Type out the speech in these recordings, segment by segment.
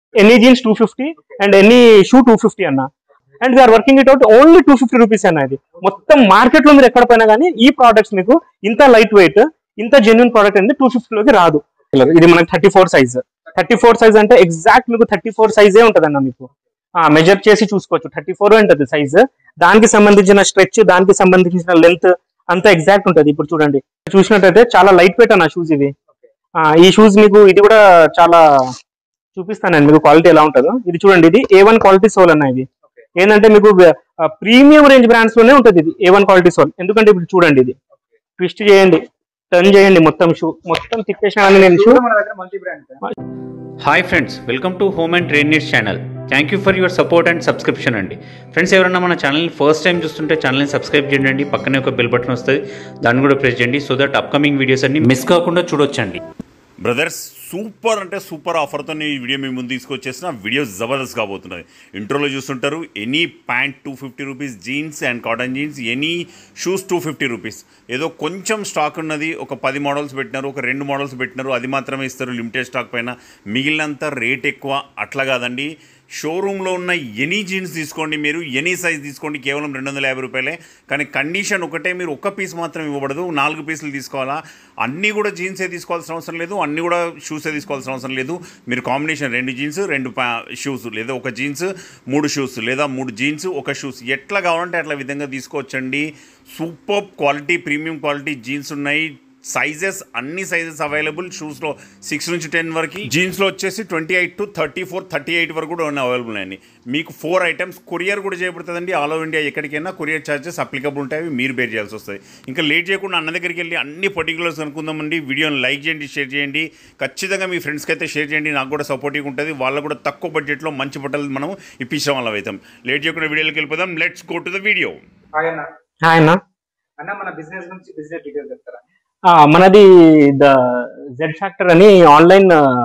Any jeans two fifty and any shoe two fifty అన్న and we are working it out only two fifty rupees అన్న ఇది మొత్తం market లో మీరు ఎక్కడ పోయినా కానీ ఈ ప్రోడక్ట్స్ మీకు ఇంత లైట్ వెయిట్ ఇంత జెన్యున్ ప్రోడక్ట్ అనేది టూ లోకి రాదు ఇది మనకి thirty four size thirty four size అంటే ఎగ్జాక్ట్ మీకు థర్టీ ఫోర్ సైజే ఉంటదన్న మీకు మెజర్ చేసి చూసుకోవచ్చు థర్టీ ఫోర్ ఉంటుంది సైజ్ దానికి సంబంధించిన స్ట్రెచ్ దానికి సంబంధించిన లెంత్ అంతా ఎగ్జాక్ట్ ఉంటది ఇప్పుడు చూడండి చూసినట్టయితే చాలా లైట్ వెయిట్ అన్న షూస్ ఇవి ఆ, ఈ షూస్ మీకు ఇది కూడా చాలా చూపిస్తానండి మీకు క్వాలిటీ ఎలా ఉంటుందో ఇది చూడండి ఇది ఏ వన్ క్వాలిటీ సోల్ అన్న ఇది ఏంటంటే మీకు ప్రీమియం రేంజ్ బ్రాండ్స్ లోనే ఉంటుంది ఇది ఏ వన్ క్వాలిటీ సోల్ ఎందుకంటే ఇప్పుడు చూడండి ఇది ట్విస్ట్ చేయండి టర్న్ చేయండి మొత్తం షూ మొత్తం తిప్పేసిన నేను షూ మన దగ్గర multi brand hi friends welcome to home and trade needs channel thank you for your support and subscription అండి ఫ్రెండ్స్ ఎవరైనా మన ఛానల్ని ఫస్ట్ టైం చూస్తుంటే ఛానల్ని సబ్స్క్రైబ్ చేయండి పక్కనే ఒక బెల్ బటన్ వస్తుంది దాన్ని కూడా ప్రెస్ చేయండి సో దట్ అప్కమింగ్ వీడియోస్ అన్ని మిస్ కాకుండా చూడొచ్చండి బ్రదర్స్ సూపర్ అంటే సూపర్ ఆఫర్తో ఈ వీడియో మీ ముందు తీసుకొచ్చేసిన వీడియో జబర్దస్త్ కాబోతున్నది ఇంట్రోలో చూస్తుంటారు any pant two fifty rupees jeans and cotton jeans any shoes two fifty rupees ఏదో కొంచెం స్టాక్ ఉన్నది ఒక పది మోడల్స్ పెట్టినారు ఒక రెండు మోడల్స్ పెట్టినారు అది మాత్రమే ఇస్తారు లిమిటెడ్ స్టాక్ పైన మిగిలినంత రేట్ ఎక్కువ అట్లా కాదండి షోరూంలో ఉన్న ఎనీ జీన్స్ తీసుకోండి మీరు ఎనీ సైజ్ తీసుకోండి కేవలం రెండు వందల యాభై రూపాయలే కానీ కండిషన్ ఒకటే మీరు ఒక్క పీస్ మాత్రం ఇవ్వబడదు నాలుగు పీసులు తీసుకోవాలా అన్నీ కూడా జీన్సే తీసుకోవాల్సిన అవసరం లేదు అన్నీ కూడా షూసే తీసుకోవాల్సిన అవసరం లేదు మీరు కాంబినేషన్ రెండు జీన్స్ రెండు షూస్ లేదా ఒక జీన్స్ మూడు షూస్ లేదా మూడు జీన్స్ ఒక షూస్ ఎట్లా కావాలంటే అట్లా విధంగా తీసుకోవచ్చండి super quality premium quality jeans ఉన్నాయి సైజెస్ అన్ని సైజెస్ అవైలబుల్ షూస్లో సిక్స్ నుంచి టెన్ వరకు జీన్స్లో వచ్చేసి twenty eight to thirty four thirty eight వరకు కూడా ఉన్నాయి అవైలబుల్ ఉన్నాయండి మీకు ఫోర్ ఐటమ్స్ కొరియర్ కూడా చేయబడుతుందండి ఆల్ ఓవర్ ఇండియా ఎక్కడికైనా కొరియర్ ఛార్జెస్ అప్లికబుల్ ఉంటాయి అవి మీరు బేర్ చేయాల్సి వస్తుంది ఇంకా లేట్ చేయకుండా అన్న దగ్గరికి వెళ్ళి అన్ని పర్టికులర్స్ అనుకుందామండి వీడియోని లైక్ చేయండి షేర్ చేయండి ఖచ్చితంగా మీ ఫ్రెండ్స్కి అయితే షేర్ చేయండి నాకు కూడా సపోర్టివ్ ఉంటుంది వాళ్ళు కూడా తక్కువ బడ్జెట్లో మంచి బట్టలు మనం ఇప్పించడం వల్ల అవుతాం లేట్ చేయకుండా వీడియోలోకి వెళ్ళిపోదాం let's go to the video hi అన్న హాయ్ అన్న అన్న మన బిజినెస్ గురించి బిజినెస్ డీటెయిల్స్ చెప్తారా ఆ, మనది ద జెడ్ ఫ్యాక్టర్ అని ఆన్లైన్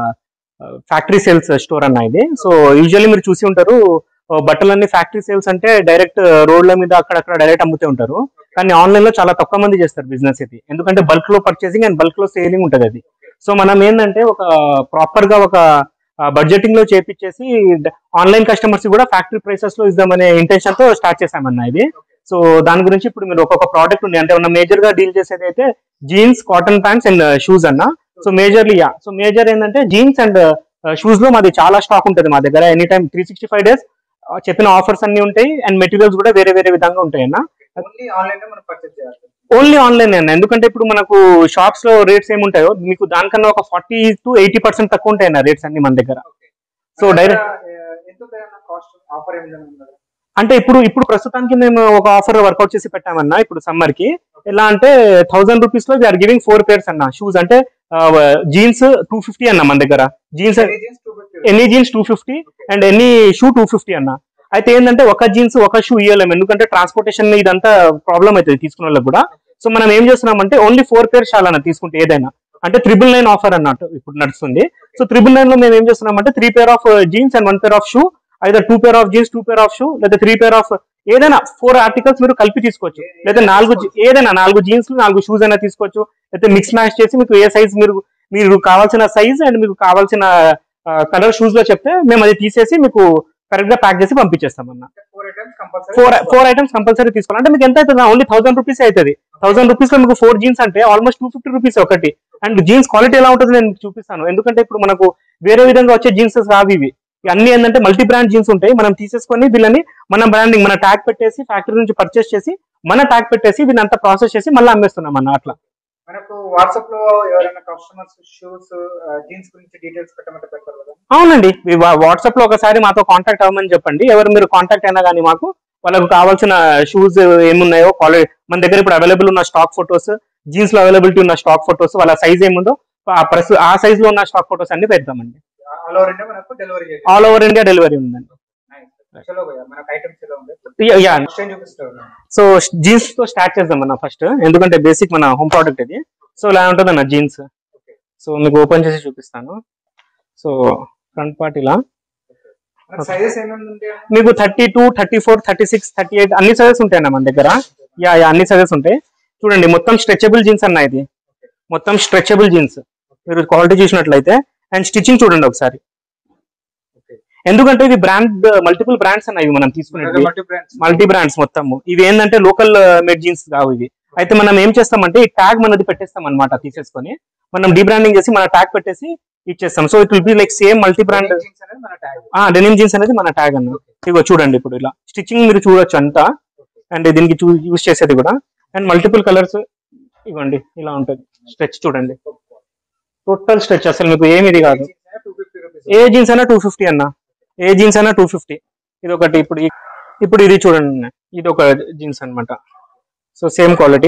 ఫ్యాక్టరీ సేల్స్ స్టోర్ అన్న ఇది సో యూజువల్లీ మీరు చూసి ఉంటారు ఆ, బట్టలన్నీ ఫ్యాక్టరీ సేల్స్ అంటే డైరెక్ట్ రోడ్ల మీద అక్కడక్కడ డైరెక్ట్ అమ్ముతూ ఉంటారు కానీ ఆన్లైన్ లో చాలా తక్కువ మంది చేస్తారు బిజినెస్ ఇది ఎందుకంటే బల్క్ లో పర్చేసింగ్ అండ్ బల్క్ లో సేలింగ్ ఉంటుంది అది సో మనం ఏంటంటే ఒక ప్రాపర్ గా ఒక బడ్జెటింగ్ లో చేపించేసి ఆన్లైన్ కస్టమర్స్ కూడా ఫ్యాక్టరీ ప్రైసెస్ లో ఇద్దామనే ఇంటెన్షన్ తో స్టార్ట్ చేసామన్న ఇది సో దాని గురించి ఇప్పుడు మీరు ఒక్కొక్క ప్రోడక్ట్ ఉంది అంటే మనం మేజర్ గా డీల్ చేసేది అయితే jeans cotton pants and shoes అన్న so majorly yeah so major ఏంటంటే జీన్స్ అండ్ షూస్ లో మాది చాలా స్టాక్ ఉంటుంది మా దగ్గర any time three sixty five days చెప్పిన ఆఫర్స్ అన్ని ఉంటాయి అండ్ మెటీరియల్స్ కూడా వేరే వేరే విధంగా ఉంటాయి అన్న ఓన్లీ ఆన్లైన్ లో మనం పర్చేస్ చేయాలి ఓన్లీ ఆన్లైన్ అన్న ఎందుకంటే ఇప్పుడు మనకు షాప్స్ లో రేట్స్ ఏముంటాయో మీకు దానికన్నా ఒక ఫార్టీ టు ఎయిటీ పర్సెంట్ తక్కువ ఉంటాయి అన్న రేట్స్ అన్ని మన దగ్గర సో డైరెక్ట్ ఎంత కాస్ట్ ఆఫర్ ఏమి ఉందా అంటే ఇప్పుడు ఇప్పుడు ప్రస్తుతానికి మేము ఒక ఆఫర్ వర్కౌట్ చేసి పెట్టామన్నా ఇప్పుడు సమ్మర్ కి ఎలా అంటే థౌసండ్ రూపీస్ లో ఆర్ గివింగ్ ఫోర్ పేర్స్ అన్న షూస్ అంటే జీన్స్ టూ ఫిఫ్టీ అన్న మన దగ్గర jeans jeans two fifty any jeans two fifty and any shoe two fifty అన్న అయితే ఏంటంటే ఒక జీన్స్ ఒక షూ ఇవ్వలేము ఎందుకంటే ట్రాన్స్పోర్టేషన్ ఇదంతా ప్రాబ్లం అవుతుంది తీసుకున్న వాళ్ళకి కూడా సో మనం ఏం చేస్తున్నామంటే ఓన్లీ ఫోర్ పేర్స్ చాలన్న తీసుకుంటే ఏదైనా అంటే త్రిబుల్ నైన్ ఆఫర్ అన్నట్టు ఇప్పుడు నడుస్తుంది సో త్రిబుల్ నైన్ లో మేము ఏం చేస్తున్నామంటే three pair of jeans and one pair of shoe అయితే two pair of jeans two pair of shoe లేదా త్రీ పేర్ ఆఫ్ ఏదైనా ఫోర్ ఆర్టికల్స్ మీరు కలిపి తీసుకోవచ్చు లేదా నాలుగు జీ- ఏదైనా నాలుగు జీన్స్ నాలుగు షూస్ అయినా తీసుకోవచ్చు అయితే మిక్స్ మ్యాచ్ చేసి మీకు ఏ సైజ్ మీరు మీరు కావాల్సిన సైజ్ అండ్ మీకు కావాల్సిన కలర్ షూస్ లో చెప్తే మేము అది తీసేసి మీకు కరెక్ట్ గా ప్యాక్ చేసి పంపించేస్తాం అన్న four items compulsory four four items compulsory తీసుకోవాలి అంటే మీకు ఎంత అవుతుంది ఓన్లీ థౌసండ్ రూపీస్ అవుతుంది థౌసండ్ రూపీస్ లో మీకు ఫోర్ జీన్స్ అంటే ఆల్మోస్ట్ టూ ఫిఫ్టీ రూపీస్ ఒకటి అండ్ జీన్స్ క్వాలిటీ ఎలా ఉంటుంది నేను మీకు చూపిస్తాను ఎందుకంటే ఇప్పుడు మనకు వేరే విధంగా వచ్చే జీన్సెస్ రావు ఇవి అన్ని ఏంటంటే మల్టీ బ్రాండ్ జీన్స్ ఉంటాయి మనం తీసేసుకొని వీళ్ళని మన బ్రాండింగ్ మన ట్యాగ్ పెట్టేసి ఫ్యాక్టరీ నుంచి పర్చేస్ చేసి మన ట్యాగ్ పెట్టేసి వీళ్ళని అంతా ప్రాసెస్ చేసి మళ్ళీ అమ్మేస్తున్నాం అన్న అట్లా మనకు వాట్సాప్ లో ఎవరైనా కస్టమర్స్ షూస్ జీన్స్ గురించి డీటెయిల్స్ పెట్టమంటే పెడతారు కదా అవునండి వాట్సాప్ లో ఒకసారి మాతో కాంటాక్ట్ అవ్వమని చెప్పండి ఎవరు మీరు కాంటాక్ట్ అయినా కానీ మాకు వాళ్ళకు కావాల్సిన షూస్ ఏమున్నాయో క్వాలిటీ మన దగ్గర ఇప్పుడు అవైలబుల్ ఉన్న స్టాక్ ఫొటోస్ జీన్స్ లో అవైలబిలిటీ ఉన్న స్టాక్ ఫొటోస్ వాళ్ళ సైజ్ ఏముందో ఆ ప్రస్తు ఆ సైజ్ లో ఉన్న స్టాక్ ఫొటోస్ అన్ని పెడతామండి ఆల్ ఓవర్ ఇండియా మనకు డెలివరీ చేయాలి ఆల్ ఓవర్ ఇండియా డెలివరీ ఉందండి చలో భయ్యా మనకు ఐటమ్స్ ఎలా ఉంది యా ఎక్స్చేంజ్ చూపిస్తారు సో జీన్స్ తో స్టార్ట్ చేద్దాం అన్న ఫస్ట్ ఎందుకంటే బేసిక్ మన హోమ్ ప్రోడక్ట్ ఇది సో ఇలా ఉంటుంది అన్న జీన్స్ సో మీకు ఓపెన్ చేసి చూపిస్తాను సో ఫ్రంట్ పార్ట్ ఇలా మనకు సైజెస్ ఏమేమి ఉంటాయి మీకు thirty two thirty four thirty six thirty eight అన్ని సైజెస్ ఉంటాయన్న మన దగ్గర యా యా అన్ని సైజెస్ ఉంటాయి చూడండి మొత్తం స్ట్రెచబుల్ జీన్స్ అన్న ఇది మొత్తం స్ట్రెచబుల్ జీన్స్ మీరు క్వాలిటీ చూసినట్లయితే అండ్ స్టిచ్చింగ్ చూడండి ఒకసారి ఎందుకంటే ఇది బ్రాండ్ మల్టిపుల్ బ్రాండ్స్ అన్న ఇవి మనం తీసుకునేది మల్టీ బ్రాండ్స్ మల్టీ బ్రాండ్స్ మొత్తం ఇవి ఏంటంటే లోకల్ మేడ్ జీన్స్ కావు ఇవి అయితే మనం ఏం చేస్తామంటే ఈ ట్యాగ్ మనది పెట్టేస్తాం అనమాట తీసేసుకొని మనం డీబ్రాండింగ్ చేసి మన ట్యాగ్ పెట్టేసి ఇచ్చేస్తాం so it will be like same multi brand jeans అనేది మన ట్యాగ్ ఆ డెనిమ్ జీన్స్ అనేది మన ట్యాగ్ అన్న ఇగో చూడండి ఇప్పుడు ఇలా స్టిచ్చింగ్ మీరు చూడొచ్చు అంతా అండ్ దీనికి యూజ్ చేసేది కూడా అండ్ మల్టిపుల్ కలర్స్ ఇవ్వండి ఇలా ఉంటుంది స్ట్రెచ్ చూడండి టోటల్ స్ట్రెచ్ అసలు మీకు ఏమి ఇది కాదు టూ ఫిఫ్టీ రూపీస్ ఏ జీన్స్ అయినా టూ ఫిఫ్టీ అన్న ఏ జీన్స్ అయినా టూ ఫిఫ్టీ ఇది ఒకటి ఇప్పుడు ఈ- ఇప్పుడు ఇది చూడండి అన్న. ఇది ఒక జీన్స్ అన్నమాట సో సేమ్ క్వాలిటీ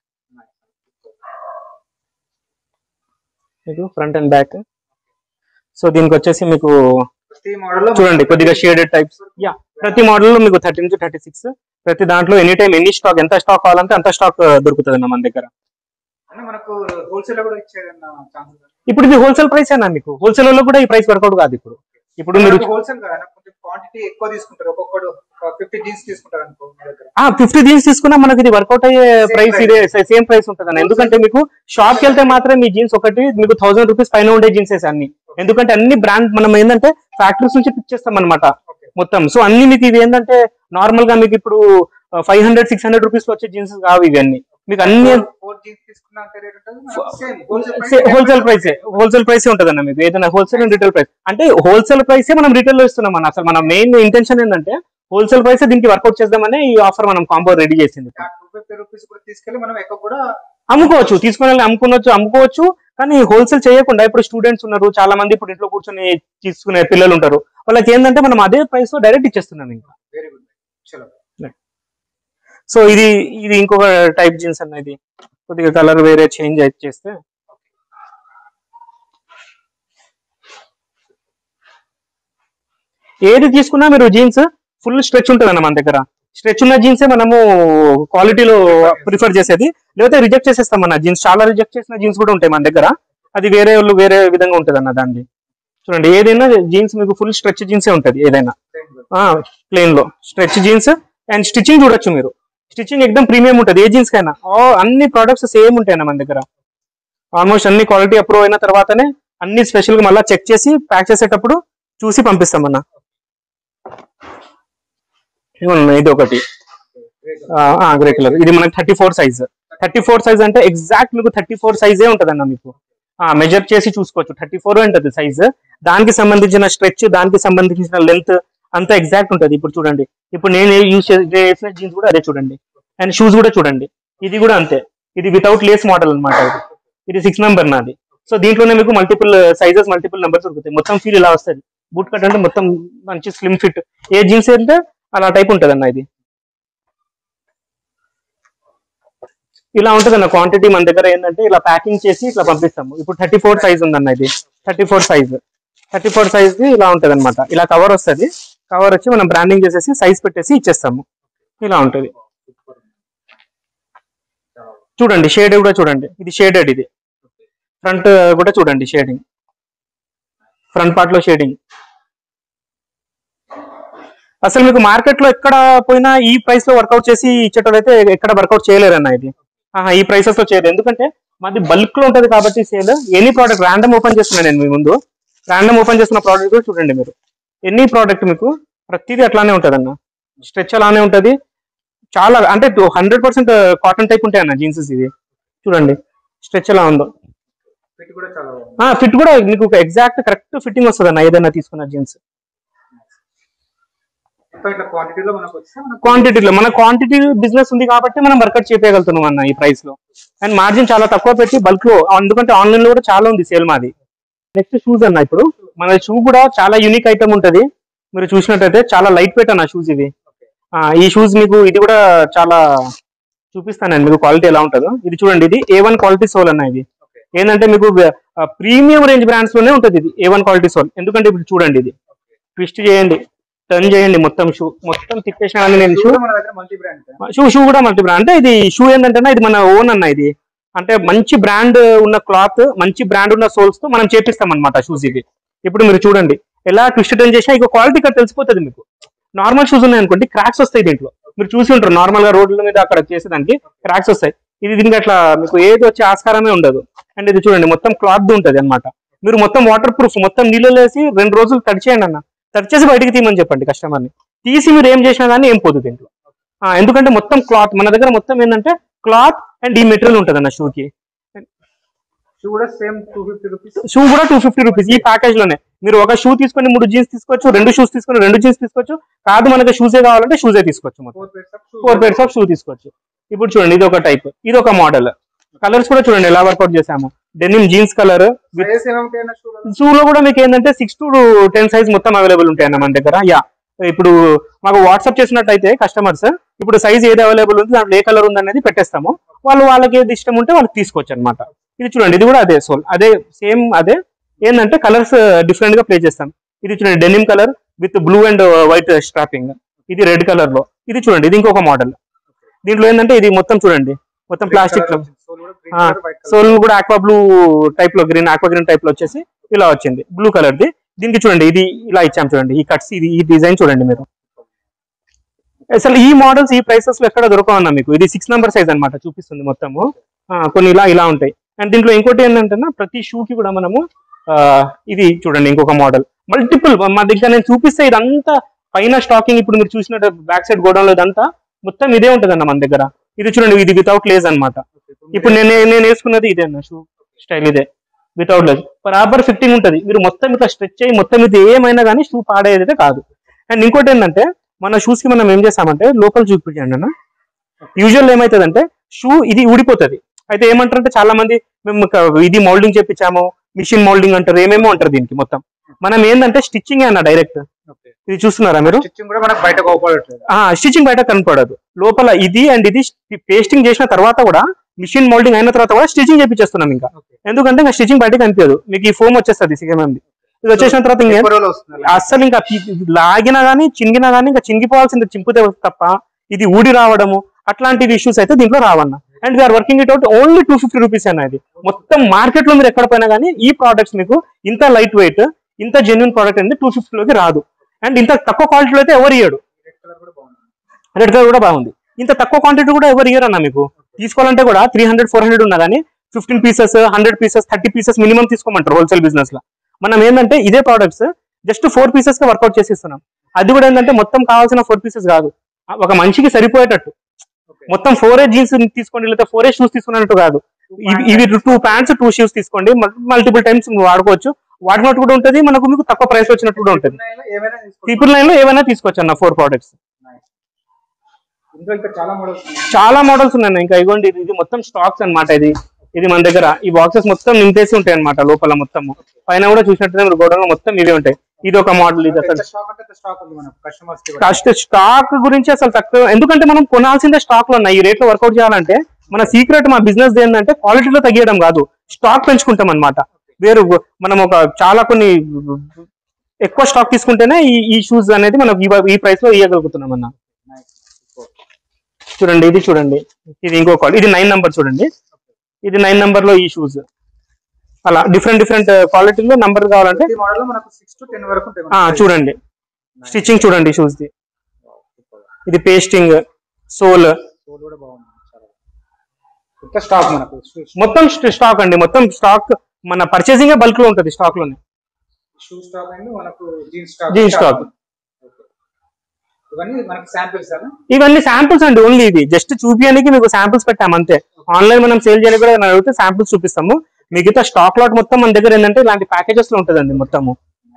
మీకు ఫ్రంట్ అండ్ బ్యాక్ సో దీనికి వచ్చేసి మీకు ప్రతి మోడల్ లో చూడండి కొద్దిగా షేడెడ్ టైప్స్ యా ప్రతి మోడల్ లో మీకు థర్టీ నుంచి థర్టీ సిక్స్ ప్రతి దాంట్లో ఎనీ టైం ఎన్ని స్టాక్ ఎంత స్టాక్ కావాలంటే అంత స్టాక్ దొరుకుతుంది అన్న మన దగ్గర అంటే మనకు హోల్సేల్ కూడా ఇచ్చేదన్న ఛాన్సెస్ ఇప్పుడు ఇది హోల్సేల్ ప్రైస్ అన్న మీకు హోల్సేల్ లో కూడా ఈ ప్రైస్ వర్కౌట్ కాదు ఇప్పుడు ఇప్పుడు మీరు హోల్సేల్ కదా కొంచెం క్వాంటిటీ ఎక్కువ తీసుకుంటారు ఒక్కొక్కడు ఫిఫ్టీ జీన్స్ తీసుకుంటారు అనుకో మీ దగ్గర ఆ ఫిఫ్టీ జీన్స్ తీసుకున్నా మనకి ఇది వర్కౌట్ అయ్యే ప్రైస్ ఇదే సేమ్ ప్రైస్ ఉంటుంది అన్న ఎందుకంటే మీకు షాప్ కి వెళ్తే మాత్రం మీ జీన్స్ ఒకటి మీకు థౌసండ్ రూపీస్ పైన ఉండే జీన్సెస్ అన్ని ఎందుకంటే అన్ని బ్రాండ్ మనం ఏంటంటే ఫ్యాక్టరీస్ నుంచి పిక్ చేస్తాం అనమాట ఓకే మొత్తం సో అన్ని మీకు ఇవి ఏంటంటే నార్మల్ గా మీకు ఇప్పుడు five hundred six hundred rupees వచ్చే జీన్స్ కావు ఇవి అన్ని మీకు అన్ని ఫోర్ జీన్స్ తీసుకున్నా అంతే రేట్ ఉంటుంది same wholesale wholesale price wholesale price ఉంటుంది అన్న మీకు ఏదైనా హోల్సేల్ అండ్ రిటైల్ ప్రైస్ అంటే హోల్సేల్ ప్రైస్ మనం రిటైల్ లో ఇస్తున్నాం అన్న అసలు మన మెయిన్ ఇంటెన్షన్ ఏంటంటే హోల్సేల్ ప్రైస్ దీనికి వర్కౌట్ చేద్దామని ఈ ఆఫర్ మనం కాంబో రెడీ చేసింది టూ ఫిఫ్టీ రూపీస్ కూడా తీసుకెళ్ళి మనం ఎక్కువ కూడా అమ్ముకోవచ్చు తీసుకుని వెళ్ళి అమ్ముకోవచ్చు అమ్ముకోవచ్చు కానీ హోల్సేల్ చేయకుండా ఇప్పుడు స్టూడెంట్స్ ఉన్నారు చాలా మంది ఇప్పుడు ఇంట్లో కూర్చొని తీసుకునే పిల్లలు ఉంటారు వాళ్ళకి ఏంటంటే మనం అదే ప్రైస్ లో డైరెక్ట్ ఇచ్చేస్తున్నాం ఇంకా వెరీ గుడ్ చలో సో ఇది ఇది ఇంకొక టైప్ జీన్స్ అన్న ఇది కొద్దిగా కలర్ వేరే చేంజ్ చేస్తే ఏది తీసుకున్నా మీరు జీన్స్ ఫుల్ స్ట్రెచ్ ఉంటుంది అన్న మన దగ్గర స్ట్రెచ్ ఉన్న జీన్సే మనము క్వాలిటీలో ప్రిఫర్ చేసేది లేకపోతే రిజెక్ట్ చేసేస్తాం అన్న జీన్స్ చాలా రిజెక్ట్ చేసిన జీన్స్ కూడా ఉంటాయి మన దగ్గర అది వేరే వాళ్ళు వేరే విధంగా ఉంటుంది అన్న దాన్ని చూడండి ఏదైనా జీన్స్ మీకు ఫుల్ స్ట్రెచ్ జీన్సే ఉంటుంది ఏదైనా ప్లేన్ లో స్ట్రెచ్ జీన్స్ అండ్ స్టిచ్చింగ్ చూడొచ్చు మీరు స్టిచ్చింగ్ ఎక్దమ్ ప్రీమియం ఉంటుంది ఏ జీన్స్ కైనా ఆ- అన్ని ప్రోడక్ట్స్ సేమ్ ఉంటాయి అన్న మన దగ్గర ఆల్మోస్ట్ అన్ని క్వాలిటీ అప్రూవ్ అయిన తర్వాతనే అన్ని స్పెషల్ గా మళ్ళీ చెక్ చేసి ప్యాక్ చేసేటప్పుడు చూసి పంపిస్తాం అన్న ఇదిగోండి, ఇది ఒకటి గ్రే కలర్ ఇది మనకి thirty four size thirty four size అంటే ఎగ్జాక్ట్ మీకు థర్టీ ఫోర్ సైజే ఉంటుంది అన్న మీకు మెజర్ చేసి చూసుకోవచ్చు థర్టీ ఫోర్ ఉంటుంది సైజ్ దానికి సంబంధించిన స్ట్రెచ్ దానికి సంబంధించిన లెంత్ అంతా ఎగ్జాక్ట్ ఉంటుంది ఇప్పుడు చూడండి ఇప్పుడు నేను యూస్ చేసిన జీన్స్ కూడా అదే చూడండి అండ్ షూస్ కూడా చూడండి ఇది కూడా అంతే ఇది వితౌట్ లేస్ మోడల్ అన్నమాట ఇది ఇది సిక్స్ నెంబర్ నాది సో దీంట్లోనే మీకు మల్టిపుల్ సైజెస్ మల్టిపుల్ నెంబర్స్ దొరుకుతాయి మొత్తం ఫీల్ ఇలా వస్తుంది బూట్ కట్ అంటే మొత్తం మంచి స్లిమ్ ఫిట్ ఏ జీన్స్ అంటే అలా టైప్ ఉంటుంది అన్న ఇది ఇలా ఉంటుంది అన్న క్వాంటిటీ మన దగ్గర ఏంటంటే ఇలా ప్యాకింగ్ చేసి ఇట్లా పంపిస్తాము ఇప్పుడు థర్టీ ఫోర్ సైజ్ ఉందన్న ఇది thirty four size thirty four size ఇలా ఉంటుంది అనమాట ఇలా కవర్ వస్తుంది కవర్ వచ్చి మనం బ్రాండింగ్ చేసేసి సైజ్ పెట్టేసి ఇచ్చేస్తాము ఇలా ఉంటుంది చూడండి షేడ్ కూడా చూడండి ఇది షేడెడ్ ఇది ఫ్రంట్ కూడా చూడండి షేడింగ్ ఫ్రంట్ పార్ట్ లో షేడింగ్ అసలు మీకు మార్కెట్ లో ఎక్కడ పోయినా ఈ ప్రైస్ లో వర్కౌట్ చేసి ఇచ్చేటోళ్ళైతే ఎక్కడ వర్కౌట్ చేయలేరన్న ఇది ఆహా, ఈ ప్రైసెస్ లో చేయలేదు ఎందుకంటే మాది బల్క్ లో ఉంటది కాబట్టి sale any product random open చేస్తున్నాను నేను మీ ముందు ర్యాండమ్ ఓపెన్ చేస్తున్న ప్రోడక్ట్ కూడా చూడండి మీరు ఎనీ ప్రోడక్ట్ మీకు ప్రతిదీ అట్లానే ఉంటది అన్న స్ట్రెచ్ అలానే ఉంటది చాలా అంటే హండ్రెడ్ పర్సెంట్ కాటన్ టైప్ ఉంటాయి అన్న జీన్సెస్ ఇది చూడండి స్ట్రెచ్ ఎలా ఉందో ఫిట్ కూడా చాలా బాగుంది ఫిట్ కూడా మీకు ఎగ్జాక్ట్ కరెక్ట్ ఫిట్టింగ్ వస్తుంది అన్న ఏదైనా తీసుకున్న జీన్స్ మొత్తం ఇట్లా క్వాంటిటీలో మనకు వస్తే మనకు క్వాంటిటీలో మన క్వాంటిటీ బిజినెస్ ఉంది కాబట్టి మనం వర్కౌట్ చేయగలుగుతున్నాం అన్న ఈ ప్రైస్ లో అండ్ మార్జిన్ చాలా తక్కువ పెట్టి బల్క్ లో ఎందుకంటే ఆన్లైన్ లో కూడా చాలా ఉంది సేల్ మాది నెక్స్ట్ షూస్ అన్న ఇప్పుడు మన షూ కూడా చాలా యూనిక్ ఐటమ్ ఉంటది మీరు చూసినట్టయితే చాలా లైట్ వెయిట్ అన్న షూస్ ఇవి ఆ, ఈ షూస్ మీకు ఇది కూడా చాలా చూపిస్తానండి మీకు క్వాలిటీ ఎలా ఉంటుందో ఇది చూడండి ఇది ఏ వన్ క్వాలిటీ సోల్ అన్న ఇది ఏంటంటే మీకు ప్రీమియం రేంజ్ బ్రాండ్స్ లోనే ఉంటుంది ఇది ఏ వన్ క్వాలిటీ సోల్ ఎందుకంటే ఇప్పుడు చూడండి ఇది ట్విస్ట్ చేయండి టర్న్ చేయండి మొత్తం షూ మొత్తం తిప్పేసిన కానీ నేను షూ కూడా మన దగ్గర మల్టీ బ్రాండ్ షూ షూ కూడా మల్టీ బ్రాండ్ అంటే ఇది షూ ఏంటంటే ఇది మన ఓన్ అన్న ఇది అంటే మంచి బ్రాండ్ ఉన్న క్లాత్ మంచి బ్రాండ్ ఉన్న సోల్స్ తో మనం చేపిస్తాం అనమాట షూస్ ఇవి ఇప్పుడు మీరు చూడండి ఎలా ట్విస్ట్ టర్న్ చేసినా ఇక క్వాలిటీ ఇక్కడ తెలిసిపోతుంది మీకు నార్మల్ షూస్ ఉన్నాయి అనుకోండి క్రాక్స్ వస్తాయి దీంట్లో మీరు చూసి ఉంటారు నార్మల్ గా రోడ్ల మీద అక్కడ చేసేదానికి క్రాక్స్ వస్తాయి ఇది దీనికి అట్లా మీకు ఏది వచ్చే ఆస్కారమే ఉండదు అండ్ ఇది చూడండి మొత్తం క్లాత్ ఉంటది అన్నమాట మీరు మొత్తం వాటర్ ప్రూఫ్ మొత్తం నీళ్ళు వేసి రెండు రోజులు తడిచేయండి అన్న టచ్ చేసి బయటికి తీయమని చెప్పండి కస్టమర్ని తీసి మీరు ఏం చేసినా కానీ ఏం పోదు దీంట్లో ఆ, ఎందుకంటే మొత్తం క్లాత్ మన దగ్గర మొత్తం ఏంటంటే క్లాత్ అండ్ ఈ మెటీరియల్ ఉంటుంది అన్న షూకి షూ కూడా same two fifty rupees shoe కూడా టూ ఫిఫ్టీ రూపీస్ ఈ ప్యాకేజ్ లోనే మీరు ఒక షూ తీసుకొని మూడు జీన్స్ తీసుకోవచ్చు రెండు షూస్ తీసుకొని రెండు జీన్స్ తీసుకోవచ్చు కాదు మనకి షూసే కావాలంటే షూసే తీసుకోవచ్చు మొత్తం four pairs of shoe four pairs of shoe తీసుకోవచ్చు ఇప్పుడు చూడండి ఇది ఒక టైప్ ఇది ఒక మోడల్ కలర్స్ కూడా చూడండి ఎలా వర్కౌట్ చేసాము డెనిమ్ జీన్స్ కలర్ సైజెస్ ఏమవుతాయన్న షూ షూ లో కూడా మీకు ఏంటంటే సిక్స్ టు టెన్ సైజ్ మొత్తం అవైలబుల్ ఉంటాయన్న మన దగ్గర యా ఇప్పుడు మాకు వాట్సాప్ చేసినట్టయితే కస్టమర్స్ ఇప్పుడు సైజ్ ఏది అవైలబుల్ ఉంది దాంట్లో ఏ కలర్ ఉంది అనేది పెట్టేస్తాము వాళ్ళు వాళ్ళకి ఏది ఇష్టం ఉంటే వాళ్ళకి తీసుకోవచ్చు అనమాట ఇది చూడండి ఇది కూడా అదే సోల్ అదే సేమ్ అదే ఏంటంటే కలర్స్ డిఫరెంట్ గా ప్లే చేస్తాం ఇది చూడండి denim colour with blue and white strapping ఇది రెడ్ కలర్ లో ఇది చూడండి ఇది ఇంకొక మోడల్ దీంట్లో ఏంటంటే ఇది మొత్తం చూడండి మొత్తం ప్లాస్టిక్ లో సోల్ కూడా గ్రీన్ ఆ, కలర్ వైట్ కలర్ సోల్ కూడా ఆక్వా బ్లూ టైప్ లో గ్రీన్ ఆక్వా గ్రీన్ టైప్ లో వచ్చేసి ఇలా వచ్చింది బ్లూ కలర్ ది దీనికి చూడండి ఇది ఇలా ఇచ్చాం చూడండి ఈ కట్స్ ఇది ఈ డిజైన్ చూడండి మీరు అసలు ఈ మోడల్స్ ఈ ప్రైసెస్ లో ఎక్కడ దొరకవన్నా మీకు ఇది సిక్స్ నెంబర్ సైజ్ అన్నమాట చూపిస్తుంది మొత్తము ఆ, కొన్ని ఇలా ఇలా ఉంటాయి అండ్ దీంట్లో ఇంకోటి ఏంటంటే ప్రతి షూ కి కూడా మనము ఆ, ఇది చూడండి ఇంకొక మోడల్ మల్టిపుల్ మా దగ్గర నేను చూపిస్తే ఇదంతా పైన స్టాకింగ్ ఇప్పుడు మీరు చూసినట్టు బ్యాక్ సైడ్ గోడౌన్ లో ఇదంతా మొత్తం ఇదే ఉంటుంది అన్న మన దగ్గర ఇది చూడండి ఇది వితౌట్ లేజ్ అన్నమాట ఇప్పుడు నేను నేను వేసుకున్నది ఇదే అన్న షూ స్టైల్ ఇదే వితౌట్ లెగ్ బరాబర్ ఫిట్టింగ్ ఉంటుంది మీరు మొత్తం ఇట్లా స్ట్రెచ్ అయ్యి మొత్తం ఇది ఏమైనా కానీ షూ పాడేది అయితే కాదు అండ్ ఇంకోటి ఏంటంటే మన షూస్ కి మనం ఏం చేస్తామంటే లోపల చూపించండి అన్న యూజువల్ ఏమవుతుందంటే షూ ఇది ఊడిపోతుంది అయితే ఏమంటారంటే చాలా మంది మేము ఒక ఇది మౌల్డింగ్ చేపించాము మిషన్ మౌల్డింగ్ అంటారు ఏమేమో అంటారు దీనికి మొత్తం మనం ఏంటంటే స్టిచ్చింగ్ అన్న డైరెక్ట్ ఇది చూస్తున్నారా మీరు స్టిచ్చింగ్ కూడా మనకు బయటకు అవపడట్లేదు ఆ స్టిచ్చింగ్ బయట కనపడదు లోపల ఇది అండ్ ఇది పేస్టింగ్ చేసిన తర్వాత కూడా మిషన్ మౌల్డింగ్ అయిన తర్వాత కూడా స్టిచ్చింగ్ చేపించేస్తున్నాం ఇంకా ఎందుకంటే ఇంకా స్టిచ్చింగ్ బయట కనిపించదు మీకు ఈ ఫోమ్ వచ్చేస్తుంది సిగమంది ఇది వచ్చేసిన తర్వాత ఇంకా ఎక్కువ రోజులు వస్తుంది అస్సలు ఇంకా పి- లాగినా గానీ చినిగినా గానీ ఇంకా చింగిపోవాల్సింది చింపితే తప్ప ఇది ఊడి రావడము అట్లాంటి ఇష్యూస్ అయితే దీంట్లో రావన్న and we are working it out only two fifty rupees అన్న ఇది మొత్తం మార్కెట్ లో మీరు ఎక్కడ పోయినా కానీ ఈ ప్రోడక్ట్స్ మీకు ఇంత లైట్ వెయిట్ ఇంత జెన్యున్ ప్రోడక్ట్ అనేది టూ లోకి రాదు అండ్ ఇంత తక్కువ క్వాలిటీలో అయితే ఎవరు ఇయ్యడు రెడ్ కలర్ కూడా బాగుంది రెడ్ కలర్ కూడా బాగుంది ఇంత తక్కువ క్వాంటిటీ కూడా ఎవరు ఇయ్యరు అన్న మీకు తీసుకోవాలంటే కూడా త్రీ హండ్రెడ్ ఫోర్ హండ్రెడ్ ఉన్నా కానీ fifteen pieces hundred pieces thirty pieces minimum తీసుకోమంటారు హోల్సేల్ బిజినెస్ లో మనం ఏంటంటే ఇదే ప్రోడక్ట్స్ జస్ట్ ఫోర్ పీసెస్ కి వర్కౌట్ చేసి ఇస్తున్నాం అది కూడా ఏంటంటే మొత్తం కావాల్సిన ఫోర్ పీసెస్ కాదు ఒక మనిషికి సరిపోయేటట్టు మొత్తం ఫోర్ ఏ జీన్స్ తీసుకోండి లేదా ఫోర్ ఏ షూస్ తీసుకున్నట్టు కాదు ఇవి- ఇవి టూ ప్యాంట్స్ టూ షూస్ తీసుకోండి మల్టిపుల్ టైమ్స్ వాడుకోవచ్చు వాడినట్టు కూడా ఉంటుంది మనకు మీకు తక్కువ ప్రైస్ వచ్చినట్టు కూడా ఉంటుంది ఏమైనా తీసుకోవచ్చు. ట్రిపుల్ నైన్ లో ఏమైనా తీసుకోవచ్చు అన్న ఫోర్ ప్రోడక్ట్స్ Nice. ఇందులో ఇంకా చాలా మోడల్స్ ఉన్నాయి చాలా మోడల్స్ ఉన్నాయి ఇంకా ఇగోండి ఇది ఇది మొత్తం స్టాక్స్ అన్నమాట ఇది ఇది మన దగ్గర ఈ బాక్సెస్ మొత్తం నింపేసి ఉంటాయి అన్నమాట లోపల మొత్తం పైన కూడా చూసినట్టు మీరు గోడౌన్ మొత్తం ఇవే ఉంటాయి ఇది ఒక మోడల్ ఇది అసలు ఎంత స్టాక్ అంటే స్టాక్ ఉంది మనకు కస్టమర్స్ కి కూడా. కాస్ట్ స్టాక్ గురించి అసలు తక్కువ ఎందుకంటే మనం కొనాల్సిందే స్టాక్ లో ఉన్నాయి ఈ రేట్ లో వర్కౌట్ చేయాలంటే మన సీక్రెట్ మా బిజినెస్ ఏంటంటే క్వాలిటీలో తగ్గియడం కాదు స్టాక్ పెంచుకుంటాం అన్నమాట వేరు మనం ఒక చాలా కొన్ని ఎక్కువ స్టాక్ తీసుకుంటేనే ఈ ఈ షూస్ అనేది మనం ఈ- ఈ ప్రైస్ లో ఇవ్వగలుగుతున్నాం అన్న Nice. చూడండి ఇది చూడండి ఇది ఇంకో క్వాలిటీ ఇది నైన్ నంబర్ చూడండి ఇది నైన్ నంబర్ లో ఈ షూస్ అలా డిఫరెంట్ డిఫరెంట్ క్వాలిటీలో నంబర్ కావాలంటే ప్రతి మోడల్ లో మనకు సిక్స్ టు టెన్ వరకు ఉంటాయి ఆ, చూడండి స్టిచ్చింగ్ చూడండి షూస్ ది ఇది పేస్టింగ్ సోల్ సోల్ కూడా బాగుంది చాలా కొత్త స్టాక్ మనకు మొత్తం స్టాక్ అండి మొత్తం స్టాక్ మన పర్చేసింగ్ బల్క్ లో ఉంటుంది స్టాక్ లోనే షూ స్టాక్ అండ్ మనకు జీన్స్ స్టాక్ Jeans stock. ఇవన్నీ మనకు శాంపిల్స్ అన్న ఇవన్నీ శాంపుల్స్ అండి ఓన్లీ ఇవి జస్ట్ చూపించడానికి మీకు శాంపుల్స్ పెట్టాము అంతే ఆన్లైన్ మనం సేల్ చేయడానికి కూడా ఏమైనా అడిగితే శాంపుల్స్ చూపిస్తాము మిగతా స్టాక్ లాట్ మొత్తం మన దగ్గర ఏంటంటే ఇలాంటి ప్యాకేజెస్ లో ఉంటుందండి మొత్తము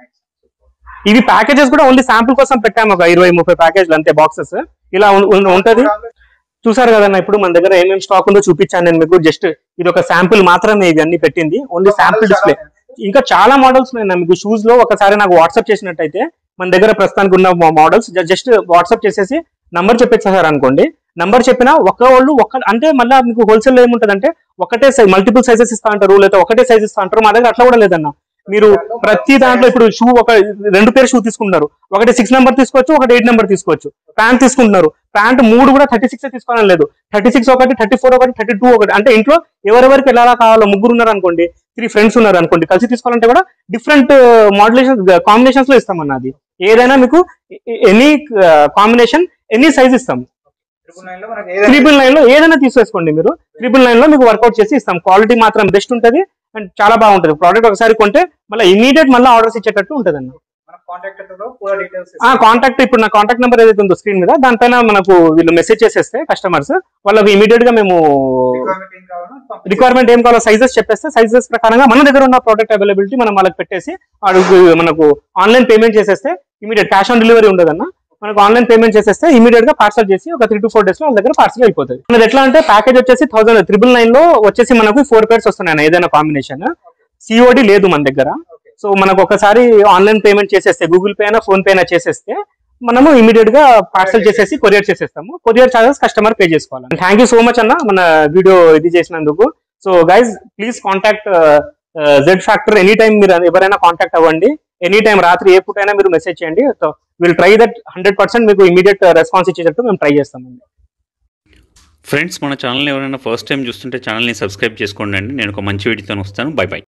ఇవి ప్యాకేజెస్ కూడా ఓన్లీ శాంపుల్ కోసం పెట్టాము ఒక ఇరవై ముప్పై ప్యాకేజ్లు అంతే బాక్సెస్ ఇలా ఉం- ఉం- ఉంటది చూసారు కదన్న ఇప్పుడు మన దగ్గర ఏమేమి స్టాక్ ఉందో చూపించాను నేను మీకు జస్ట్ ఇది ఒక శాంపుల్ మాత్రమే ఇవి అన్ని పెట్టింది ఓన్లీ శాంపుల్ డిస్ప్లే ఇంకా చాలా మోడల్స్ ఉన్నాయి మీకు షూస్ లో ఒకసారి నాకు వాట్సాప్ చేసినట్టయితే మన దగ్గర ప్రస్తుతానికి ఉన్న మోడల్స్ జస్ట్ వాట్సాప్ చేసేసి నంబర్ చెప్పేసారు అనుకోండి నంబర్ చెప్పినా ఒక వాళ్ళు ఒక అంటే మళ్ళీ మీకు హోల్సేల్ ఏముంటది అంటే ఒకటే సైజ్ మల్టిపుల్ సైజెస్ ఇస్తా అంటారు లేదా ఒకటే సైజ్ ఇస్తా అంటారు మా దగ్గర అట్లా కూడా లేదన్న మీరు ప్రతి దాంట్లో ఇప్పుడు షూ ఒక రెండు పేరు షూ తీసుకుంటున్నారు ఒకటి సిక్స్ నెంబర్ తీసుకోవచ్చు ఒకటి ఎయిట్ నెంబర్ తీసుకోవచ్చు ప్యాంట్ తీసుకుంటున్నారు ప్యాంట్ మూడు కూడా థర్టీ సిక్స్ తీసుకోవాలని లేదు థర్టీ సిక్స్ ఒకటి థర్టీ ఫోర్ ఒకటి థర్టీ టూ ఒకటి అంటే ఇంట్లో ఎవరెవరికి ఎలా కావాలో ముగ్గురు ఉన్నారు అనుకోండి త్రీ ఫ్రెండ్స్ ఉన్నారు అనుకోండి కలిసి తీసుకోవాలంటే కూడా డిఫరెంట్ మాడ్యులేషన్ కాంబినేషన్స్ లో ఇస్తామన్న అది ఏదైనా మీకు ఎనీ కాంబినేషన్ ఎనీ సైజ్ ఇస్తాం ట్రిపుల్ నైన్ లో మనకు ఏదైనా ట్రిపుల్ నైన్ లో ఏదైనా తీసేసుకోండి మీరు ట్రిపుల్ నైన్ లో మీకు వర్కౌట్ చేసి ఇస్తాం క్వాలిటీ మాత్రం బెస్ట్ ఉంటది అండ్ చాలా బాగుంటది ప్రోడక్ట్ ఒకసారి కొంటే మళ్ళీ ఇమీడియట్ మళ్ళీ ఆర్డర్స్ ఇచ్చేటట్టు ఉంటది అన్న మన కాంటాక్ట్ లో పూరా డీటెయిల్స్ ఆ కాంటాక్ట్ ఇప్పుడు నా కాంటాక్ట్ నెంబర్ ఏదైతే ఉందో స్క్రీన్ మీద దానిపైన మనకు వీళ్ళు మెసేజ్ చేసేస్తే కస్టమర్స్ వాళ్ళకి ఇమీడియట్ గా మేము రిక్వైర్మెంట్ ఏం కావాలో పంపిస్తాం. రిక్వైర్మెంట్ ఏం కావాలో సైజెస్ చెప్పేస్తే సైజెస్ ప్రకారంగా మన దగ్గర ఉన్న ప్రోడక్ట్ అవైలబిలిటీ మనం వాళ్ళకి పెట్టేసి అడుగు మనకు ఆన్లైన్ పేమెంట్ చేసేస్తే ఇమీడియట్ క్యాష్ ఆన్ డెలివరీ ఉండదన్న మనకు ఆన్లైన్ పేమెంట్ చేసేస్తే ఇమీడియట్ గా పార్సల్ చేసి ఒక త్రీ టు ఫోర్ డేస్ లో వాళ్ళ దగ్గర పార్సల్ అయిపోతుంది మనది ఎట్లా అంటే ప్యాకేజ్ వచ్చేసి థౌసండ్ త్రిబుల్ నైన్ లో వచ్చేసి మనకు ఫోర్ పేర్స్ వస్తున్నాయి ఏదైనా కాంబినేషన్ సిఓడి లేదు మన దగ్గర సో మనకు ఒకసారి ఆన్లైన్ పేమెంట్ చేసేస్తే గూగుల్ పే అయినా ఫోన్ పే అయినా చేసేస్తే మనము ఇమీడియట్ గా పార్సల్ చేసేసి కొరియర్ చేసేస్తాము కొరియర్ చార్జెస్ కస్టమర్ పే చేసుకోవాలి థ్యాంక్ యూ సో మచ్ అన్న మన వీడియో ఇది చేసినందుకు so guys please contact Z factor any time మీరు ఎవరైనా కాంటాక్ట్ అవ్వండి ఎనీ టైం రాత్రి ఏ పూట అయినా మీరు మెసేజ్ చేయండి so will try that hundred percent మీకు ఇమీడియట్ రెస్పాన్స్ ఇచ్చేటట్టు మేము ట్రై చేస్తామండి ఫ్రెండ్స్ మన ఛానల్ ఎవరైనా ఫస్ట్ టైం చూస్తుంటే ఛానల్ని సబ్స్క్రైబ్ చేసుకోండి అండి నేను ఒక మంచి వీడియోతో వస్తాను బై బై